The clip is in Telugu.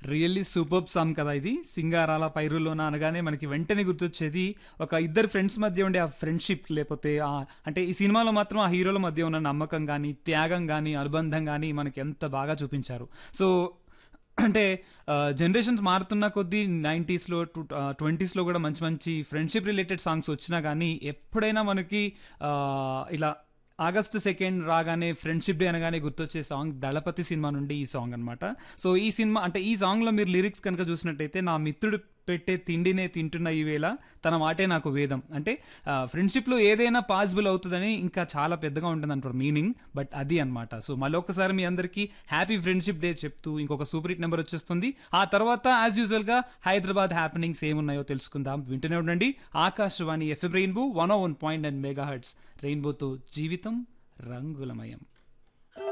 రియల్లీ సూపర్ సాంగ్ కదా ఇది సింగారాల పైరులోన అనగానే మనకి వెంటనే గుర్తొచ్చేది ఒక ఇద్దరు ఫ్రెండ్స్ మధ్య ఉండే ఆ ఫ్రెండ్షిప్ లేకపోతే ఆ అంటే ఈ సినిమాలో మాత్రం ఆ హీరోల మధ్య ఉన్న నమ్మకం కానీ త్యాగం కానీ అనుబంధం కానీ మనకి ఎంత బాగా చూపించారు సో అంటే జనరేషన్స్ మారుతున్న కొద్దీ నైంటీస్లో టూ ట్వంటీస్లో కూడా మంచి మంచి ఫ్రెండ్షిప్ రిలేటెడ్ సాంగ్స్ వచ్చినా కానీ ఎప్పుడైనా మనకి ఆ, ఇలా ఆగస్ట్ సెకండ్ రాగానే ఫ్రెండ్షిప్ డే అనగానే గుర్తొచ్చే సాంగ్ దళపతి సినిమా నుండి ఈ సాంగ్ అనమాట సో ఈ సినిమా అంటే ఈ సాంగ్లో మీరు లిరిక్స్ కనుక చూసినట్టయితే నా మిత్రుడు పెట్టే తిండినే తింటున్న ఈ వేళ తన మాటే నాకు వేదం అంటే ఫ్రెండ్షిప్లో ఏదైనా పాసిబుల్ అవుతుందని ఇంకా చాలా పెద్దగా ఉంటుంది అంటారు మీనింగ్ బట్ అది అనమాట సో మళ్ళీ ఒక్కసారి మీ అందరికీ హ్యాపీ ఫ్రెండ్షిప్ డే చెప్తూ ఇంకొక సూపర్ హిట్ నెంబర్ వచ్చేస్తుంది ఆ తర్వాత యాజ్ యూజువల్గా హైదరాబాద్ హ్యాపెనింగ్స్ ఏమున్నాయో తెలుసుకుందాం వింటూనే ఉండండి Akashvani FM Rainbow one O one point and megahertz రెయిన్బోతో జీవితం రంగులమయం